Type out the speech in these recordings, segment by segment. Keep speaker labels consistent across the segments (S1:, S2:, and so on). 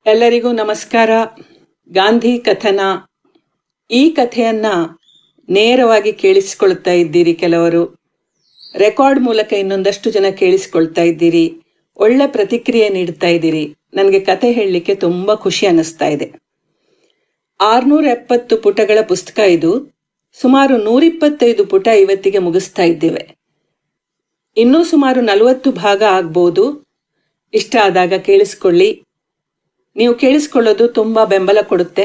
S1: ಎಲ್ಲರಿಗೂ ನಮಸ್ಕಾರ ಗಾಂಧಿ ಕಥನ ಈ ಕಥೆಯನ್ನ ನೇರವಾಗಿ ಕೇಳಿಸಿಕೊಳ್ತಾ ಇದ್ದೀರಿ ಕೆಲವರು ರೆಕಾರ್ಡ್ ಮೂಲಕ ಇನ್ನೊಂದಷ್ಟು ಜನ ಕೇಳಿಸಿಕೊಳ್ತಾ ಇದ್ದೀರಿ ಒಳ್ಳೆ ಪ್ರತಿಕ್ರಿಯೆ ನೀಡ್ತಾ ಇದ್ದೀರಿ ನನಗೆ ಕತೆ ಹೇಳಲಿಕ್ಕೆ ತುಂಬಾ ಖುಷಿ ಅನ್ನಿಸ್ತಾ ಇದೆ ಆರ್ನೂರ ಎಪ್ಪತ್ತು ಪುಟಗಳ ಪುಸ್ತಕ ಇದು ಸುಮಾರು ನೂರಿಪ್ಪತ್ತೈದು ಪುಟ ಇವತ್ತಿಗೆ ಮುಗಿಸ್ತಾ ಇದ್ದೇವೆ ಇನ್ನೂ ಸುಮಾರು ನಲವತ್ತು ಭಾಗ ಆಗ್ಬೋದು ಇಷ್ಟ ಆದಾಗ ಕೇಳಿಸ್ಕೊಳ್ಳಿ ನೀವು ಕೇಳಿಸ್ಕೊಳ್ಳೋದು ತುಂಬಾ ಬೆಂಬಲ ಕೊಡುತ್ತೆ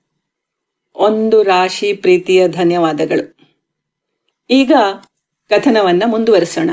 S1: ಒಂದು ರಾಶಿ ಪ್ರೀತಿಯ ಧನ್ಯವಾದಗಳು ಈಗ ಕಥನವನ್ನ ಮುಂದುವರಿಸೋಣ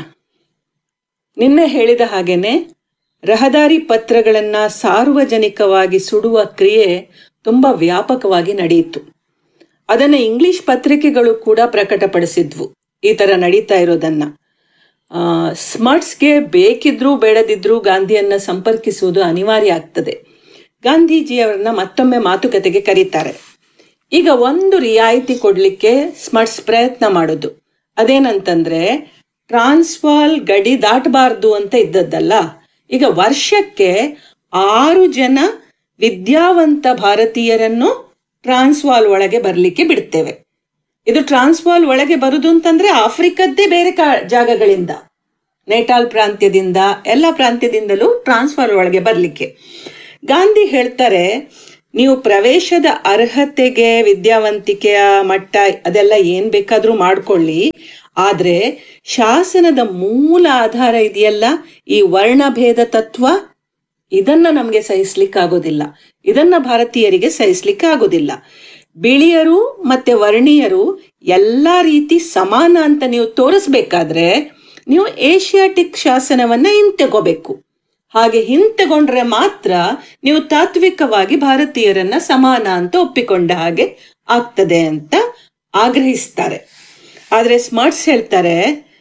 S1: ನಿನ್ನೆ ಹೇಳಿದ ಹಾಗೇನೆ ರಹದಾರಿ ಪತ್ರಗಳನ್ನ ಸಾರ್ವಜನಿಕವಾಗಿ ಸುಡುವ ಕ್ರಿಯೆ ತುಂಬಾ ವ್ಯಾಪಕವಾಗಿ ನಡೆಯಿತು ಅದನ್ನ ಇಂಗ್ಲಿಷ್ ಪತ್ರಿಕೆಗಳು ಕೂಡ ಪ್ರಕಟಪಡಿಸಿದ್ವು ಈ ತರ ನಡೀತಾ ಇರೋದನ್ನ ಆ, ಸ್ಮರ್ಟ್ಸ್ಗೆ ಬೇಕಿದ್ರೂ ಬೇಡದಿದ್ರೂ ಗಾಂಧಿಯನ್ನ ಸಂಪರ್ಕಿಸುವುದು ಅನಿವಾರ್ಯ ಆಗ್ತದೆ ಗಾಂಧೀಜಿಯವರನ್ನ ಮತ್ತೊಮ್ಮೆ ಮಾತುಕತೆಗೆ ಕರೀತಾರೆ ಈಗ ಒಂದು ರಿಯಾಯಿತಿ ಕೊಡ್ಲಿಕ್ಕೆ ಸ್ಮರ್ಟ್ಸ್ ಪ್ರಯತ್ನ ಮಾಡೋದು ಅದೇನಂತಂದ್ರೆ ಟ್ರಾನ್ಸ್ವಾಲ್ ಗಡಿ ದಾಟಬಾರ್ದು ಅಂತ ಇದ್ದದ್ದಲ್ಲ ಈಗ ವರ್ಷಕ್ಕೆ ಆರು ಜನ ವಿದ್ಯಾವಂತ ಭಾರತೀಯರನ್ನು ಟ್ರಾನ್ಸ್ವಾಲ್ ಒಳಗೆ ಬರ್ಲಿಕ್ಕೆ ಬಿಡ್ತೇವೆ ಇದು ಟ್ರಾನ್ಸ್ವಾಲ್ ಒಳಗೆ ಬರುದು ಅಂತಂದ್ರೆ ಆಫ್ರಿಕದ್ದೇ ಬೇರೆ ಕಾ- ಜಾಗಗಳಿಂದ ನೇಟಾಲ್ ಪ್ರಾಂತ್ಯದಿಂದ ಎಲ್ಲ ಪ್ರಾಂತ್ಯದಿಂದಲೂ ಟ್ರಾನ್ಸ್ಫರ್ ಒಳಗೆ ಬರ್ಲಿಕ್ಕೆ ಗಾಂಧಿ ಹೇಳ್ತಾರೆ ನೀವು ಪ್ರವೇಶದ ಅರ್ಹತೆಗೆ ವಿದ್ಯಾವಂತಿಕೆಯ ಮಟ್ಟ ಅದೆಲ್ಲ ಏನ್ ಬೇಕಾದ್ರೂ ಮಾಡ್ಕೊಳ್ಳಿ ಆದ್ರೆ ಶಾಸನದ ಮೂಲ ಆಧಾರ ಇದೆಯಲ್ಲ ಈ ವರ್ಣಭೇದ ತತ್ವ ಇದನ್ನ ನಮ್ಗೆ ಸಹಿಸ್ಲಿಕ್ಕೆ ಆಗೋದಿಲ್ಲ ಇದನ್ನ ಭಾರತೀಯರಿಗೆ ಸಹಿಸ್ಲಿಕ್ಕೆ ಆಗೋದಿಲ್ಲ ಬಿಳಿಯರು ಮತ್ತೆ ವರ್ಣೀಯರು ಎಲ್ಲಾ ರೀತಿ ಸಮಾನ ಅಂತ ನೀವು ತೋರಿಸ್ಬೇಕಾದ್ರೆ ನೀವು ಏಷಿಯಾಟಿಕ್ ಶಾಸನವನ್ನ ಹಿಂತೆಗೋಬೇಕು ಹಾಗೆ ಹಿಂತೆಗೊಂಡ್ರೆ ಮಾತ್ರ ನೀವು ತಾತ್ವಿಕವಾಗಿ ಭಾರತೀಯರನ್ನ ಸಮಾನ ಅಂತ ಒಪ್ಪಿಕೊಂಡ ಹಾಗೆ ಆಗ್ತದೆ ಅಂತ ಆಗ್ರಹಿಸ್ತಾರೆ ಆದ್ರೆ ಸ್ಮಾರ್ಟ್ಸ್ ಹೇಳ್ತಾರೆ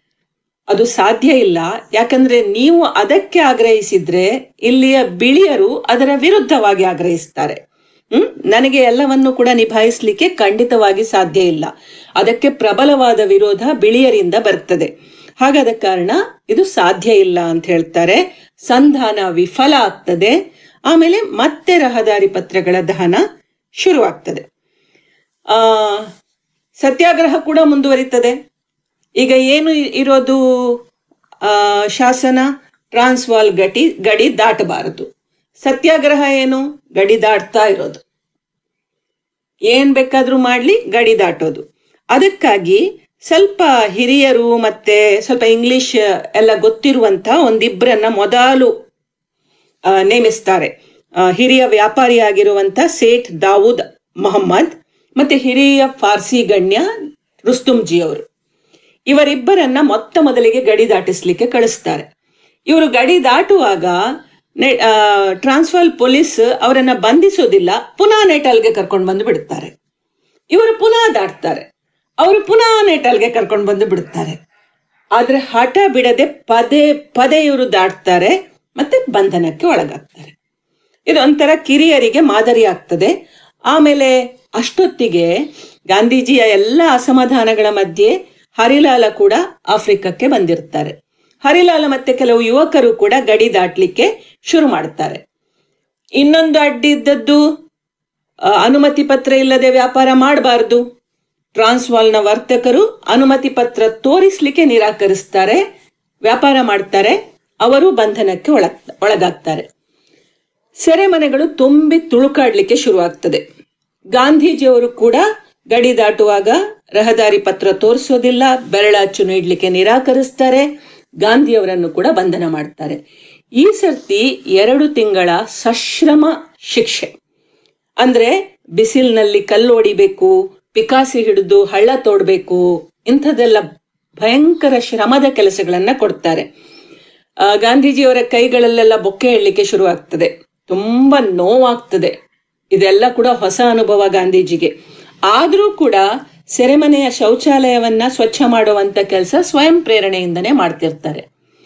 S1: ಅದು ಸಾಧ್ಯ ಇಲ್ಲ ಯಾಕಂದ್ರೆ ನೀವು ಅದಕ್ಕೆ ಆಗ್ರಹಿಸಿದ್ರೆ ಇಲ್ಲಿಯ ಬಿಳಿಯರು ಅದರ ವಿರುದ್ಧವಾಗಿ ಆಗ್ರಹಿಸ್ತಾರೆ ಹ್ಮ್ ನನಗೆ ಎಲ್ಲವನ್ನು ಕೂಡ ನಿಭಾಯಿಸ್ಲಿಕ್ಕೆ ಖಂಡಿತವಾಗಿ ಸಾಧ್ಯ ಇಲ್ಲ ಅದಕ್ಕೆ ಪ್ರಬಲವಾದ ವಿರೋಧ ಬಿಳಿಯರಿಂದ ಬರ್ತದೆ ಹಾಗಾದ ಕಾರಣ ಇದು ಸಾಧ್ಯ ಇಲ್ಲ ಅಂತ ಹೇಳ್ತಾರೆ ಸಂಧಾನ ವಿಫಲ ಆಗ್ತದೆ ಆಮೇಲೆ ಮತ್ತೆ ರಹದಾರಿ ಪತ್ರಗಳ ದಹನ ಶುರುವಾಗ್ತದೆ ಆ ಸತ್ಯಾಗ್ರಹ ಕೂಡ ಮುಂದುವರಿತದೆ ಈಗ ಏನು ಇ- ಇರೋದು ಆ, ಶಾಸನ ಟ್ರಾನ್ಸ್ವಾಲ್ ಗಡಿ ಗಡಿ ದಾಟಬಾರದು ಸತ್ಯಾಗ್ರಹ ಏನು ಗಡಿ ದಾಟ್ತಾ ಇರೋದು ಏನ್ ಬೇಕಾದ್ರೂ ಮಾಡ್ಲಿ ಗಡಿ ದಾಟೋದು ಅದಕ್ಕಾಗಿ ಸ್ವಲ್ಪ ಹಿರಿಯರು ಮತ್ತೆ ಸ್ವಲ್ಪ ಇಂಗ್ಲಿಷ್ ಎಲ್ಲ ಗೊತ್ತಿರುವಂತ ಒಂದಿಬ್ಬರನ್ನ ಮೊದಲು ಆ, ನೇಮಿಸ್ತಾರೆ ಆ, ಹಿರಿಯ ವ್ಯಾಪಾರಿಯಾಗಿರುವಂತ ಸೇಠ್ ದಾವೂದ್ ಮೊಹಮ್ಮದ್ ಮತ್ತೆ ಹಿರಿಯ ಫಾರ್ಸಿ ಗಣ್ಯ ರುಸ್ತುಂಜಿ ಅವರು ಇವರಿಬ್ಬರನ್ನ ಮೊತ್ತ ಮೊದಲಿಗೆ ಗಡಿ ದಾಟಿಸ್ಲಿಕ್ಕೆ ಕಳಿಸ್ತಾರೆ ಇವರು ಗಡಿ ದಾಟುವಾಗ ನೆ- ಆ, ಟ್ರಾನ್ಸ್ಫಾಲ್ ಪೊಲೀಸ್ ಅವರನ್ನ ಬಂಧಿಸೋದಿಲ್ಲ ಪುನಃ ನೆಟಲ್ಗೆ ಕರ್ಕೊಂಡು ಬಂದು ಬಿಡ್ತಾರೆ ಇವರು ಪುನಃ ದಾಟ್ತಾರೆ ಅವರು ಪುನಃ ನೆಟಲ್ಗೆ ಕರ್ಕೊಂಡು ಬಂದು ಬಿಡ್ತಾರೆ ಆದ್ರೆ ಹಠ ಬಿಡದೆ ಪದೇ ಪದೇ ಇವರು ದಾಟ್ತಾರೆ ಮತ್ತೆ ಬಂಧನಕ್ಕೆ ಒಳಗಾಗ್ತಾರೆ ಇದು ಒಂಥರ ಕಿರಿಯರಿಗೆ ಮಾದರಿ ಆಗ್ತದೆ ಆಮೇಲೆ ಅಷ್ಟೊತ್ತಿಗೆ ಗಾಂಧೀಜಿಯ ಎಲ್ಲ ಅಸಮಾಧಾನಗಳ ಮಧ್ಯೆ ಹರಿಲಾಲ ಕೂಡ ಆಫ್ರಿಕಕ್ಕೆ ಬಂದಿರ್ತಾರೆ ಹರಿಲಾಲ ಮತ್ತೆ ಕೆಲವು ಯುವಕರು ಕೂಡ ಗಡಿ ದಾಟ್ಲಿಕ್ಕೆ ಶುರು ಮಾಡ್ತಾರೆ ಇನ್ನೊಂದು ಅಡ್ಡಿ ಇದ್ದದ್ದು ಆ, ಅನುಮತಿ ಪತ್ರ ಇಲ್ಲದೆ ವ್ಯಾಪಾರ ಮಾಡಬಾರದು ಟ್ರಾನ್ಸ್ವಾಲ್ನ ವರ್ತಕರು ಅನುಮತಿ ಪತ್ರ ತೋರಿಸ್ಲಿಕ್ಕೆ ನಿರಾಕರಿಸ್ತಾರೆ ವ್ಯಾಪಾರ ಮಾಡ್ತಾರೆ ಅವರು ಬಂಧನಕ್ಕೆ ಒಳ ಒಳಗಾಗ್ತಾರೆ ಸೆರೆಮನೆಗಳು ತುಂಬಿ ತುಳುಕಾಡ್ಲಿಕ್ಕೆ ಶುರುವಾಗ್ತದೆ ಗಾಂಧೀಜಿಯವರು ಕೂಡ ಗಡಿ ದಾಟುವಾಗ ರಹದಾರಿ ಪತ್ರ ತೋರಿಸೋದಿಲ್ಲ ಬೆರಳಾಚು ನೀಡ್ಲಿಕ್ಕೆ ನಿರಾಕರಿಸ್ತಾರೆ ಗಾಂಧಿಯವರನ್ನು ಕೂಡ ಬಂಧನ ಮಾಡ್ತಾರೆ ಈ ಸರ್ತಿ ಎರಡು ತಿಂಗಳ ಸಶ್ರಮ ಶಿಕ್ಷೆ ಅಂದ್ರೆ ಬಿಸಿಲಿನಲ್ಲಿ ಕಲ್ಲು ಹೊಡಿಬೇಕು ಪಿಕಾಸಿ ಹಿಡಿದು ಹಳ್ಳ ತೋಡ್ಬೇಕು ಇಂಥದ್ದೆಲ್ಲ ಭಯಂಕರ ಶ್ರಮದ ಕೆಲಸಗಳನ್ನ ಕೊಡ್ತಾರೆ ಆ, ಗಾಂಧೀಜಿಯವರ ಕೈಗಳಲ್ಲೆಲ್ಲ ಬೊಕ್ಕೆ ಹೇಳಲಿಕ್ಕೆ ಶುರುವಾಗ್ತದೆ ತುಂಬಾ ನೋವಾಗ್ತದೆ ಇದೆಲ್ಲ ಕೂಡ ಹೊಸ ಅನುಭವ ಗಾಂಧೀಜಿಗೆ ಆದ್ರೂ ಕೂಡ ಸೆರೆಮನೆಯ ಶೌಚಾಲಯವನ್ನ ಸ್ವಚ್ಛ ಮಾಡುವಂತ ಕೆಲಸ ಸ್ವಯಂ ಪ್ರೇರಣೆಯಿಂದನೇ ಮಾಡ್ತಿರ್ತಾರೆ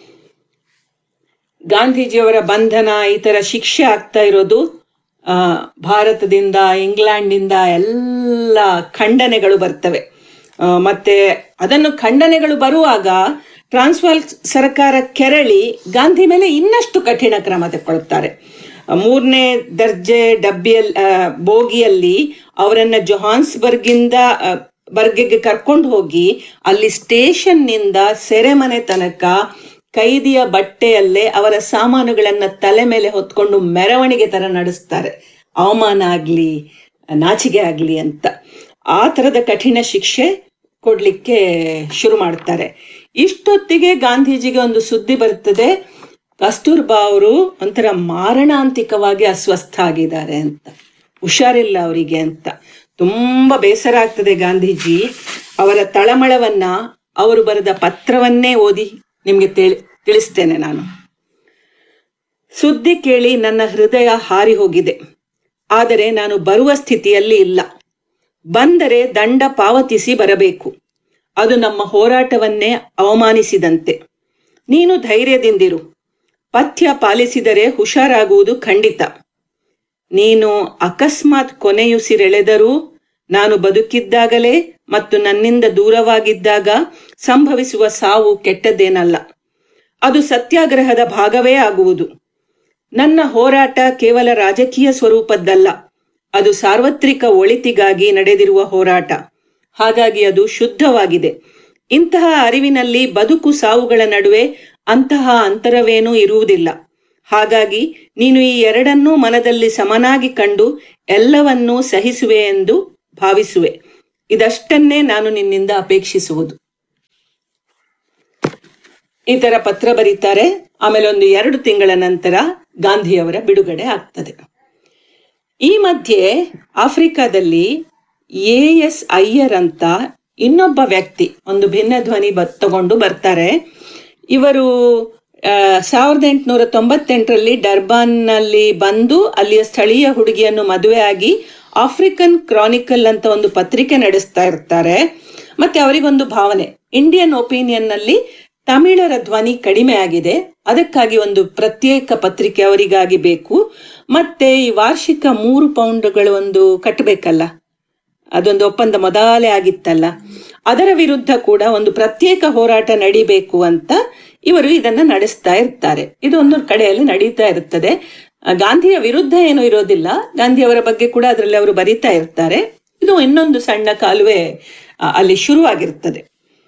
S1: ಗಾಂಧೀಜಿಯವರ ಬಂಧನ ಈ ತರ ಶಿಕ್ಷೆ ಆಗ್ತಾ ಇರೋದು ಆ, ಭಾರತದಿಂದ ಇಂಗ್ಲೆಂಡ್ನಿಂದ ಎಲ್ಲ ಖಂಡನೆಗಳು ಬರ್ತವೆ ಆ, ಮತ್ತೆ ಅದನ್ನು ಖಂಡನೆಗಳು ಬರುವಾಗ ಟ್ರಾನ್ಸ್ವಾಲ್ ಸರ್ಕಾರ ಕೆರಳಿ ಗಾಂಧಿ ಮೇಲೆ ಇನ್ನಷ್ಟು ಕಠಿಣ ಕ್ರಮ ತಗೊಳ್ತಾರೆ ಮೂರನೇ ದರ್ಜೆ ಡಬ್ಬಿಯಲ್ಲಿ ಆ, ಬೋಗಿಯಲ್ಲಿ ಅವರನ್ನ ಜೊಹಾನ್ಸ್ಬರ್ಗಿಂದ ಆ, ಬರ್ಗಿಗೆ ಕರ್ಕೊಂಡು ಹೋಗಿ ಅಲ್ಲಿ ಸ್ಟೇಷನ್ನಿಂದ ಸೆರೆಮನೆ ತನಕ ಕೈದಿಯ ಬಟ್ಟೆಯಲ್ಲೇ ಅವರ ಸಾಮಾನುಗಳನ್ನ ತಲೆ ಮೇಲೆ ಹೊತ್ಕೊಂಡು ಮೆರವಣಿಗೆ ತರ ನಡೆಸ್ತಾರೆ ಅವಮಾನ ಆಗ್ಲಿ ನಾಚಿಗೆ ಆಗ್ಲಿ ಅಂತ ಆ ತರದ ಕಠಿಣ ಶಿಕ್ಷೆ ಕೊಡ್ಲಿಕ್ಕೆ ಶುರು ಮಾಡ್ತಾರೆ ಇಷ್ಟೊತ್ತಿಗೆ ಗಾಂಧೀಜಿಗೆ ಒಂದು ಸುದ್ದಿ ಬರ್ತದೆ ಕಸ್ತೂರ್ಬಾ ಅವರು ಒಂಥರ ಮಾರಣಾಂತಿಕವಾಗಿ ಅಸ್ವಸ್ಥ ಆಗಿದ್ದಾರೆ ಅಂತ ಹುಷಾರಿಲ್ಲ ಅವರಿಗೆ ಅಂತ ತುಂಬಾ ಬೇಸರ ಆಗ್ತದೆ ಗಾಂಧೀಜಿ ಅವರ ತಳಮಳವನ್ನ ಅವರು ಬರೆದ ಪತ್ರವನ್ನೇ ಓದಿ ನಿಮ್ಗೆ ತಿಳಿ- ತಿಳಿಸ್ತೇನೆ ನಾನು ಸುದ್ದಿ ಕೇಳಿ ನನ್ನ ಹೃದಯ ಹಾರಿ ಹೋಗಿದೆ ಆದರೆ ನಾನು ಬರುವ ಸ್ಥಿತಿಯಲ್ಲಿ ಇಲ್ಲ ಬಂದರೆ ದಂಡ ಪಾವತಿಸಿ ಬರಬೇಕು ಅದು ನಮ್ಮ ಹೋರಾಟವನ್ನೇ ಅವಮಾನಿಸಿದಂತೆ ನೀನು ಧೈರ್ಯದಿಂದಿರು ಪಥ್ಯ ಪಾಲಿಸಿದರೆ ಹುಷಾರಾಗುವುದು ಖಂಡಿತ ನೀನು ಅಕಸ್ಮಾತ್ ಕೊನೆಯುಸಿರೆಳೆದರೂ ನಾನು ಬದುಕಿದ್ದಾಗಲೇ ಮತ್ತು ನನ್ನಿಂದ ದೂರವಾಗಿದ್ದಾಗ ಸಂಭವಿಸುವ ಸಾವು ಕೆಟ್ಟದ್ದೇನಲ್ಲ ಅದು ಸತ್ಯಾಗ್ರಹದ ಭಾಗವೇ ಆಗುವುದು ನನ್ನ ಹೋರಾಟ ಕೇವಲ ರಾಜಕೀಯ ಸ್ವರೂಪದ್ದಲ್ಲ ಅದು ಸಾರ್ವತ್ರಿಕ ಒಳಿತಿಗಾಗಿ ನಡೆದಿರುವ ಹೋರಾಟ ಹಾಗಾಗಿ ಅದು ಶುದ್ಧವಾಗಿದೆ ಇಂತಹ ಅರಿವಿನಲ್ಲಿ ಬದುಕು ಸಾವುಗಳ ನಡುವೆ ಅಂತಹ ಅಂತರವೇನೂ ಇರುವುದಿಲ್ಲ ಹಾಗಾಗಿ ನೀನು ಈ ಎರಡನ್ನೂ ಮನದಲ್ಲಿ ಸಮನಾಗಿ ಕಂಡು ಎಲ್ಲವನ್ನೂ ಸಹಿಸುವೆ ಎಂದು ಭಾವಿಸುವೆ ಇದಷ್ಟನ್ನೇ ನಾನು ನಿನ್ನಿಂದ ಅಪೇಕ್ಷಿಸುವುದು ಈ ತರ ಪತ್ರ ಬರೀತಾರೆ ಆಮೇಲೆ ಒಂದು ಎರಡು ತಿಂಗಳ ನಂತರ ಗಾಂಧಿಯವರ ಬಿಡುಗಡೆ ಆಗ್ತದೆ ಈ ಮಧ್ಯೆ ಆಫ್ರಿಕಾದಲ್ಲಿ ಎ ಎಸ್ ಅಯ್ಯರ್ ಅಂತ ಇನ್ನೊಬ್ಬ ವ್ಯಕ್ತಿ ಒಂದು ಭಿನ್ನ ಧ್ವನಿ ಬ ತಗೊಂಡು ಬರ್ತಾರೆ ಇವರು ಆ, ಸಾವಿರದ ಎಂಟುನೂರ ತೊಂಬತ್ತೆಂಟರಲ್ಲಿ ಡರ್ಬಾನ್ನಲ್ಲಿ ಬಂದು ಅಲ್ಲಿಯ ಸ್ಥಳೀಯ ಹುಡುಗಿಯನ್ನು ಮದುವೆ ಆಗಿ ಆಫ್ರಿಕನ್ ಕ್ರಾನಿಕಲ್ ಅಂತ ಒಂದು ಪತ್ರಿಕೆ ನಡೆಸ್ತಾ ಇರ್ತಾರೆ ಮತ್ತೆ ಅವರಿಗೊಂದು ಭಾವನೆ ಇಂಡಿಯನ್ ಒಪಿನಿಯನ್ ನಲ್ಲಿ ತಮಿಳರ ಧ್ವನಿ ಕಡಿಮೆ ಆಗಿದೆ ಅದಕ್ಕಾಗಿ ಒಂದು ಪ್ರತ್ಯೇಕ ಪತ್ರಿಕೆ ಅವರಿಗಾಗಿ ಬೇಕು ಮತ್ತೆ ಈ ವಾರ್ಷಿಕ ಮೂರು ಪೌಂಡ್ಗಳು ಒಂದು ಕಟ್ಟಬೇಕಲ್ಲ ಅದೊಂದು ಒಪ್ಪಂದ ಮೊದಲೇ ಆಗಿತ್ತಲ್ಲ ಅದರ ವಿರುದ್ಧ ಕೂಡ ಒಂದು ಪ್ರತ್ಯೇಕ ಹೋರಾಟ ನಡಿಬೇಕು ಅಂತ ಇವರು ಇದನ್ನ ನಡೆಸ್ತಾ ಇರ್ತಾರೆ ಇದು ಒಂದು ಕಡೆಯಲ್ಲಿ ನಡೀತಾ ಇರುತ್ತದೆ ಆ, ಗಾಂಧಿಯ ವಿರುದ್ಧ ಏನೂ ಇರೋದಿಲ್ಲ ಗಾಂಧಿಯವರ ಬಗ್ಗೆ ಕೂಡ ಅದರಲ್ಲಿ ಅವರು ಬರೀತಾ ಇರ್ತಾರೆ ಇದು ಇನ್ನೊಂದು ಸಣ್ಣ ಕಾಲುವೆ ಆ, ಅಲ್ಲಿ ಶುರುವಾಗಿರ್ತದೆ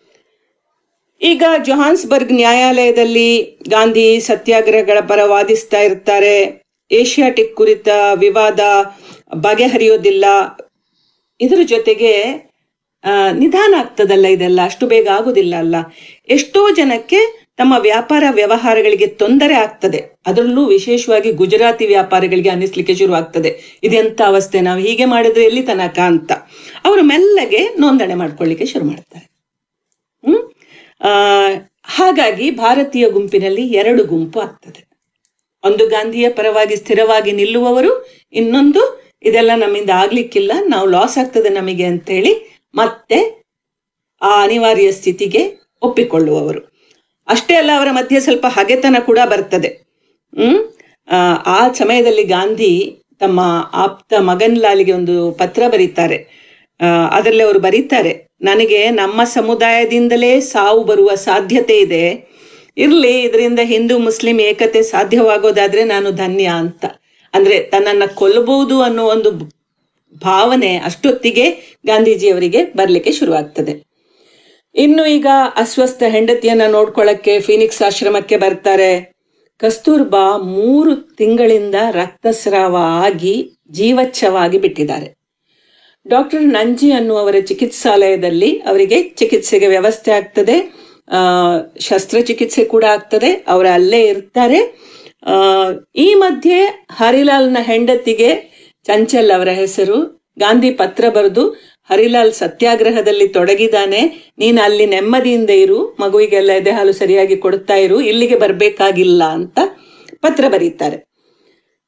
S1: ಈಗ ಜೊಹಾನ್ಸ್ಬರ್ಗ್ ನ್ಯಾಯಾಲಯದಲ್ಲಿ ಗಾಂಧಿ ಸತ್ಯಾಗ್ರಹಗಳ ಪರ ವಾದಿಸ್ತಾ ಇರ್ತಾರೆ ಏಷ್ಯಾಟಿಕ್ ಕುರಿತ ವಿವಾದ ಬಗೆಹರಿಯೋದಿಲ್ಲ ಇದರ ಜೊತೆಗೆ ಆ, ನಿಧಾನ ಆಗ್ತದಲ್ಲ ಇದೆಲ್ಲ ಅಷ್ಟು ಬೇಗ ಆಗುದಿಲ್ಲ ಅಲ್ಲ ಎಷ್ಟೋ ಜನಕ್ಕೆ ತಮ್ಮ ವ್ಯಾಪಾರ ವ್ಯವಹಾರಗಳಿಗೆ ತೊಂದರೆ ಆಗ್ತದೆ ಅದರಲ್ಲೂ ವಿಶೇಷವಾಗಿ ಗುಜರಾತಿ ವ್ಯಾಪಾರಿಗಳಿಗೆ ಅನ್ನಿಸ್ಲಿಕ್ಕೆ ಶುರು ಆಗ್ತದೆ ಇದೆಂತ ಅವಸ್ಥೆ ನಾವು ಹೀಗೆ ಮಾಡಿದ್ರೆ ಎಲ್ಲಿ ತನಕ ಅಂತ ಅವರು ಮೆಲ್ಲಗೆ ನೋಂದಣಿ ಮಾಡ್ಕೊಳ್ಳಿಕ್ಕೆ ಶುರು ಮಾಡ್ತಾರೆ ಹ್ಮ್ ಆ, ಹಾಗಾಗಿ ಭಾರತೀಯ ಗುಂಪಿನಲ್ಲಿ ಎರಡು ಗುಂಪು ಆಗ್ತದೆ ಒಂದು ಗಾಂಧಿಯ ಪರವಾಗಿ ಸ್ಥಿರವಾಗಿ ನಿಲ್ಲುವವರು ಇನ್ನೊಂದು ಇದೆಲ್ಲ ನಮ್ಮಿಂದ ಆಗ್ಲಿಕ್ಕಿಲ್ಲ ನಾವು ಲಾಸ್ ಆಗ್ತದೆ ನಮಗೆ ಅಂತೇಳಿ ಮತ್ತೆ ಆ ಅನಿವಾರ್ಯ ಸ್ಥಿತಿಗೆ ಒಪ್ಪಿಕೊಳ್ಳುವವರು ಅಷ್ಟೇ ಅಲ್ಲ ಅವರ ಮಧ್ಯೆ ಸ್ವಲ್ಪ ಹಗೆತನ ಕೂಡ ಬರ್ತದೆ ಹ್ಮ್ ಆ, ಆ ಸಮಯದಲ್ಲಿ ಗಾಂಧಿ ತಮ್ಮ ಆಪ್ತ ಮಗನ್ ಲಾಲಿಗೆ ಒಂದು ಪತ್ರ ಬರೀತಾರೆ ಆ, ಅದರಲ್ಲಿ ಅವರು ಬರೀತಾರೆ ನನಗೆ ನಮ್ಮ ಸಮುದಾಯದಿಂದಲೇ ಸಾವು ಬರುವ ಸಾಧ್ಯತೆ ಇದೆ ಇರ್ಲಿ ಇದರಿಂದ ಹಿಂದೂ ಮುಸ್ಲಿಂ ಏಕತೆ ಸಾಧ್ಯವಾಗೋದಾದ್ರೆ ನಾನು ಧನ್ಯ ಅಂತ ಅಂದ್ರೆ ತನ್ನನ್ನ ಕೊಲ್ಲಬಹುದು ಅನ್ನೋ ಒಂದು ಭಾವನೆ ಅಷ್ಟೊತ್ತಿಗೆ ಗಾಂಧೀಜಿಯವರಿಗೆ ಬರ್ಲಿಕ್ಕೆ ಶುರುವಾಗ್ತದೆ ಇನ್ನು ಈಗ ಅಸ್ವಸ್ಥ ಹೆಂಡತಿಯನ್ನ ನೋಡ್ಕೊಳ್ಳಕ್ಕೆ ಫೀನಿಕ್ಸ್ ಆಶ್ರಮಕ್ಕೆ ಬರ್ತಾರೆ ಕಸ್ತೂರ್ಬಾ ಮೂರು ತಿಂಗಳಿಂದ ರಕ್ತಸ್ರಾವ ಆಗಿ ಜೀವಚ್ಛವಾಗಿ ಬಿಟ್ಟಿದ್ದಾರೆ ಡಾಕ್ಟರ್ ನಂಜಿ ಅನ್ನುವರ ಚಿಕಿತ್ಸಾಲಯದಲ್ಲಿ ಅವರಿಗೆ ಚಿಕಿತ್ಸೆಗೆ ವ್ಯವಸ್ಥೆ ಆಗ್ತದೆ ಆ ಶಸ್ತ್ರಚಿಕಿತ್ಸೆ ಕೂಡ ಆಗ್ತದೆ ಅವರ ಅಲ್ಲೇ ಇರ್ತಾರೆ ಆ ಈ ಮಧ್ಯೆ ಹರಿಲಾಲ್ನ ಹೆಂಡತಿಗೆ ಚಂಚಲ್ ಅವರ ಹೆಸರು ಗಾಂಧಿ ಪತ್ರ ಬರೆದು ಹರಿಲಾಲ್ ಸತ್ಯಾಗ್ರಹದಲ್ಲಿ ತೊಡಗಿದಾನೆ ನೀನು ಅಲ್ಲಿ ನೆಮ್ಮದಿಯಿಂದ ಇರು ಮಗುವಿಗೆಲ್ಲ ಎದೆ ಹಾಲು ಸರಿಯಾಗಿ ಕೊಡ್ತಾ ಇರು ಇಲ್ಲಿಗೆ ಬರ್ಬೇಕಾಗಿಲ್ಲ ಅಂತ ಪತ್ರ ಬರೀತಾರೆ